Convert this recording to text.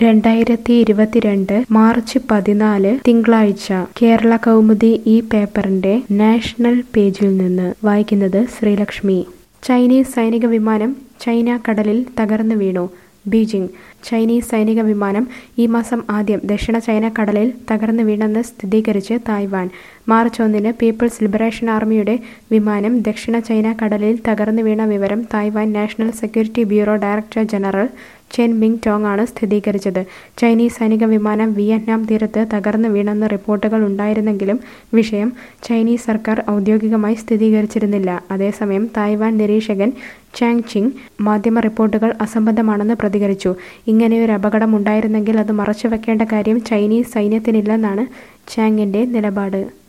രണ്ടായിരത്തി ഇരുപത്തിരണ്ട് മാർച്ച് പതിനാല് തിങ്കളാഴ്ച കേരള കൗമുദി ഈ പേപ്പറിന്റെ നാഷണൽ പേജിൽ നിന്ന് വായിക്കുന്നത് ശ്രീലക്ഷ്മി ചൈനീസ് സൈനിക വിമാനം ചൈന കടലിൽ തകർന്നു വീണു ബീജിംഗ് ചൈനീസ് സൈനിക വിമാനം ഈ മാസം ആദ്യം ദക്ഷിണ ചൈന കടലിൽ തകർന്നു വീണെന്ന് സ്ഥിരീകരിച്ച് തായ്വാൻ മാർച്ച് ഒന്നിന് പീപ്പിൾസ് ലിബറേഷൻ ആർമിയുടെ വിമാനം ദക്ഷിണ ചൈന കടലിൽ തകർന്നു വീണ വിവരം Taiwan national security bureau director general Chen Ming Tong ആണ് സ്ഥിരീകരിച്ചത് ചൈനീസ് സൈനിക വിമാനം വിയറ്റ്നാം തീരത്ത് തകർന്നു വീണെന്ന് റിപ്പോർട്ടുകൾ ഉണ്ടായിരുന്നെങ്കിലും വിഷയം ചൈനീസ് സർക്കാർ ഔദ്യോഗികമായി സ്ഥിരീകരിച്ചിരുന്നില്ല അതേസമയം തായ്വാൻ നിരീക്ഷകൻ ചാങ് ചിങ് മാധ്യമ റിപ്പോർട്ടുകൾ അസംബന്ധമാണെന്ന് പ്രതികരിച്ചു ഇങ്ങനെയൊരു അപകടം ഉണ്ടായിരുന്നെങ്കിൽ അത് മറച്ചുവെക്കേണ്ട കാര്യം ചൈനീസ് സൈന്യത്തിനില്ലെന്നാണ് ചാങ്ങിന്റെ നിലപാട്